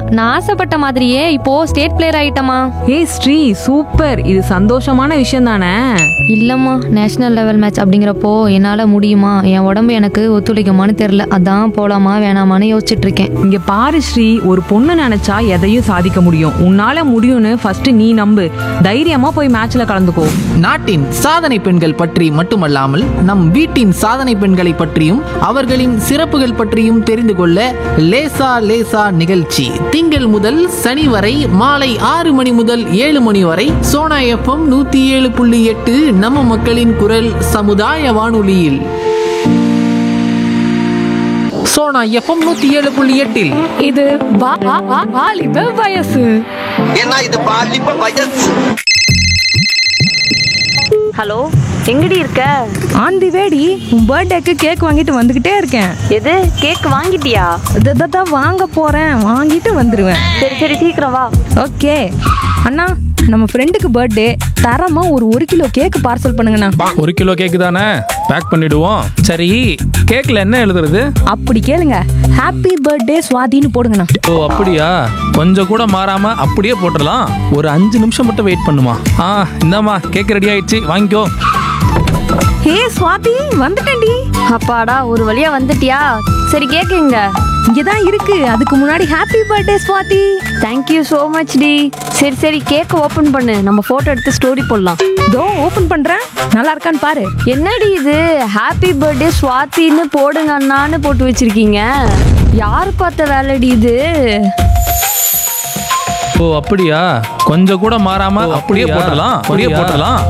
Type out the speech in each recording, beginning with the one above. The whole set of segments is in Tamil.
நான் ஆசைப்பட்ட மாதிரியே இப்போ ஸ்டேட் பிளேயர் ஆயிட்டமா ஏய் ஸ்ரீ சூப்பர் இது சந்தோஷமான விஷயம் தானே இல்லம்மா நேஷனல் லெவல் மேட்ச் அப்படிங்கிறப்போ என்னால முடியுமா என் உடம்பு எனக்கு ஒத்துழைக்குமான்னு தெரியல அதான் போலாமா வேணாமான்னு யோசிச்சுட்டு இருக்கேன் இங்க பாரு ஸ்ரீ ஒரு பொண்ணு நினைச்சா எதையும் சாதிக்க முடியும் உன்னால முடியும்னு ஃபர்ஸ்ட் நீ நம்பு தைரியமா போய் மேட்ச்ல கலந்துக்கோ நாட்டின் சாதனை பெண்கள் பற்றி மட்டுமல்லாமல் நம் வீட்டின் சாதனை பெண்களை பற்றியும் அவர்களின் சிறப்புகள் பற்றியும் தெரிந்து கொள்ள லேசா லேசா நிகழ்ச்சி திங்கள் முதல் சனி வரை மாலை ஆறு மணி முதல் ஏழு மணி வரை சோனா எஃப்எம் நூத்தி ஏழு புள்ளி எட்டு நம்ம மக்களின் குரல் சமுதாய வானொலியில் சோனா எஃப்எம் நூத்தி ஏழு புள்ளி எட்டில் இது வாலிப வயசு ஏன்னா இது பாலிப்ப வயசு ஹலோ எங்கடி இருக்க ஆன் தி வேடி உன் பர்த்டேக்கு கேக் வாங்கிட்டு வந்துகிட்டே இருக்கேன் எது கேக் வாங்கிட்டியா தான் வாங்க போறேன் வாங்கிட்டு வந்துருவேன் சரி சரி சீக்கிரம் வா ஓகே அண்ணா நம்ம ஃப்ரெண்டுக்கு பர்த்டே தரமா ஒரு ஒரு கிலோ கேக் பார்சல் பண்ணுங்கண்ணா ஒரு கிலோ கேக்கு தானே பேக் பண்ணிடுவோம் சரி கேக்ல என்ன எழுதுறது அப்படி கேளுங்க ஹாப்பி பர்த்டே சுவாதின்னு போடுங்கண்ணா ஓ அப்படியா கொஞ்சம் கூட மாறாம அப்படியே போட்டுடலாம் ஒரு அஞ்சு நிமிஷம் மட்டும் வெயிட் பண்ணுமா ஆ இந்தாம்மா கேக் ரெடி ஆயிடுச்சு வாங்கிக்கோ ஹே சுவாதி வந்துட்டேன்டி அப்பாடா ஒரு வழியா வந்துட்டியா சரி கேக்குங்க இங்கதான் இருக்கு அதுக்கு முன்னாடி happy birthday Swathi thank you so much டி சரி சரி கேக் ஓபன் பண்ணு நம்ம போட்டோ எடுத்து ஸ்டோரி போடலாம் தோ ஓபன் பண்றேன் நல்லா இருக்கான்னு பாரு என்னடி இது ஹாப்பி பர்த்டே ஸ்வாதின்னு போடுங்க அண்ணான்னு போட்டு வச்சிருக்கீங்க யார் பார்த்த வேலைடி இது ஓ அப்படியா கொஞ்சம் கூட மாறாம அப்படியே போட்டுடலாம் அப்படியே போட்டுடலாம்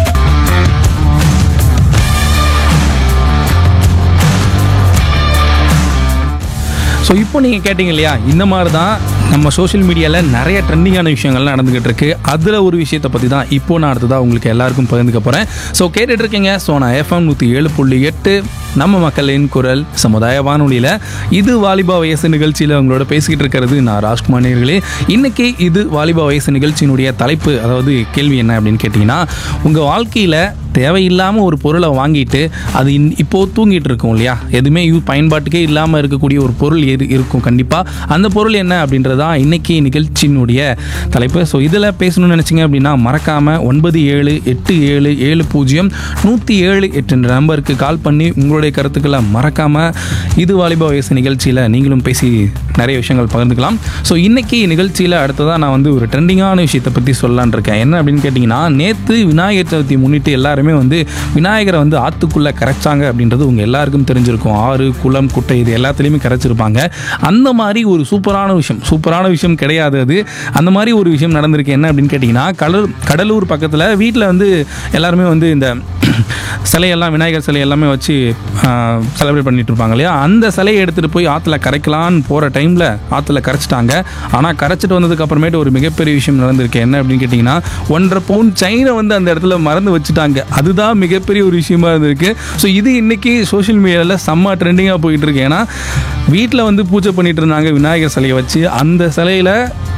ஸோ இப்போ நீங்கள் கேட்டிங்க இல்லையா இந்த மாதிரி தான் நம்ம சோஷியல் மீடியாவில் நிறைய ட்ரெண்டிங்கான விஷயங்கள்லாம் நடந்துகிட்டு இருக்கு அதில் ஒரு விஷயத்தை பற்றி தான் இப்போ நான் அடுத்ததாக உங்களுக்கு எல்லாருக்கும் பகிர்ந்துக்க போகிறேன் ஸோ கேட்டுட்டு இருக்கீங்க ஸோ நான் எஃப்எம் நூற்றி ஏழு புள்ளி எட்டு நம்ம மக்களின் குரல் சமுதாய வானொலியில் இது வாலிபா வயசு நிகழ்ச்சியில் உங்களோட பேசிக்கிட்டு இருக்கிறது நான் ராஜ்குமார் நேர்களே இன்னைக்கு இது வாலிபா வயசு நிகழ்ச்சியினுடைய தலைப்பு அதாவது கேள்வி என்ன அப்படின்னு கேட்டிங்கன்னா உங்கள் வாழ்க்கையில் தேவையில்லாமல் ஒரு பொருளை வாங்கிட்டு அது இன் இப்போ தூங்கிட்டு இருக்கும் இல்லையா எதுவுமே யூ பயன்பாட்டுக்கே இல்லாமல் இருக்கக்கூடிய ஒரு பொருள் எது இருக்கும் கண்டிப்பாக அந்த பொருள் என்ன அப்படின்றது தான் இன்னைக்கு நிகழ்ச்சியினுடைய தலைப்பு ஸோ இதில் பேசணும்னு நினச்சிங்க அப்படின்னா மறக்காமல் ஒன்பது ஏழு எட்டு ஏழு ஏழு பூஜ்ஜியம் நூற்றி ஏழு எட்டு நம்பருக்கு கால் பண்ணி உங்களுடைய கருத்துக்களை மறக்காமல் இது வாலிப வயசு நிகழ்ச்சியில் நீங்களும் பேசி நிறைய விஷயங்கள் பகிர்ந்துக்கலாம் ஸோ இன்னைக்கு நிகழ்ச்சியில் அடுத்ததாக நான் வந்து ஒரு ட்ரெண்டிங்கான விஷயத்தை பற்றி சொல்லலான் இருக்கேன் என்ன அப்படின்னு கேட்டிங்கன்னா நேற்று விநாயகர் சதுர்த்தி முன்னிட்டு எல்லாருமே வந்து விநாயகரை வந்து ஆற்றுக்குள்ளே கரைச்சாங்க அப்படின்றது உங்கள் எல்லாருக்கும் தெரிஞ்சிருக்கும் ஆறு குளம் குட்டை இது எல்லாத்துலேயுமே கரைச்சிருப்பாங்க அந்த மாதிரி ஒரு சூப்பரான விஷயம் சூப்பரான விஷயம் கிடையாது அது அந்த மாதிரி ஒரு விஷயம் நடந்திருக்கு என்ன அப்படின்னு கேட்டிங்கன்னா கடல் கடலூர் பக்கத்தில் வீட்டில் வந்து எல்லாருமே வந்து இந்த சிலையெல்லாம் விநாயகர் சிலை எல்லாமே வச்சு செலிப்ரேட் பண்ணிட்டு இருப்பாங்க இல்லையா அந்த சிலையை எடுத்துகிட்டு போய் ஆற்றுல கரைக்கலான்னு போகிற டைமில் ஆற்றுல கரைச்சிட்டாங்க ஆனால் கரைச்சிட்டு வந்ததுக்கு அப்புறமேட்டு ஒரு மிகப்பெரிய விஷயம் நடந்திருக்கு என்ன அப்படின்னு கேட்டிங்கன்னா ஒன்றரை பவுன் செயினை வந்து அந்த இடத்துல மறந்து வச்சுட்டாங்க அதுதான் மிகப்பெரிய ஒரு விஷயமா இருந்திருக்கு ஸோ இது இன்னைக்கு சோஷியல் மீடியாவில் செம்ம ட்ரெண்டிங்காக போயிட்டு இருக்கு ஏன்னா வீட்டில் வந்து பூஜை பண்ணிட்டு இருந்தாங்க விநாயகர் சிலையை வச்சு அந்த சிலையில்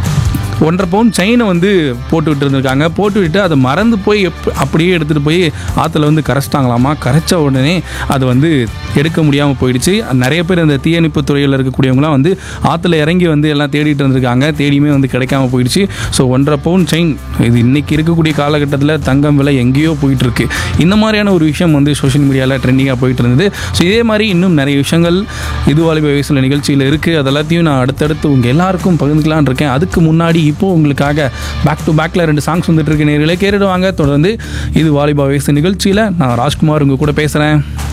ஒன்றரை பவுன் செயினை வந்து போட்டு விட்டுருந்துருக்காங்க போட்டு விட்டு அதை மறந்து போய் எப் அப்படியே எடுத்துகிட்டு போய் ஆற்றுல வந்து கரைச்சிட்டாங்களாமா கரைச்ச உடனே அது வந்து எடுக்க முடியாமல் போயிடுச்சு நிறைய பேர் இந்த தீயணைப்பு துறையில் இருக்கக்கூடியவங்களாம் வந்து ஆற்றுல இறங்கி வந்து எல்லாம் தேடிட்டு இருந்திருக்காங்க தேடியுமே வந்து கிடைக்காம போயிடுச்சு ஸோ ஒன்றரை பவுன் செயின் இது இன்னைக்கு இருக்கக்கூடிய காலகட்டத்தில் தங்கம் விலை எங்கேயோ போயிட்டு இருக்கு இந்த மாதிரியான ஒரு விஷயம் வந்து சோஷியல் மீடியாவில் ட்ரெண்டிங்காக போயிட்டு இருந்தது ஸோ இதே மாதிரி இன்னும் நிறைய விஷயங்கள் இது வாலிப வயசில் நிகழ்ச்சியில் இருக்குது அது எல்லாத்தையும் நான் அடுத்தடுத்து உங்கள் எல்லாருக்கும் பகிர்ந்துக்கலான்னு இருக்கேன் அதுக்கு முன்னாடி இப்போ உங்களுக்காக பேக் டு பேக்கில் ரெண்டு சாங்ஸ் வந்துட்டு இருக்க நேர்களே கேட்டுடுவாங்க தொடர்ந்து இது வாலிபா வயசு நிகழ்ச்சியில் நான் ராஜ்குமார் உங்கள் கூட பேசுகிறேன்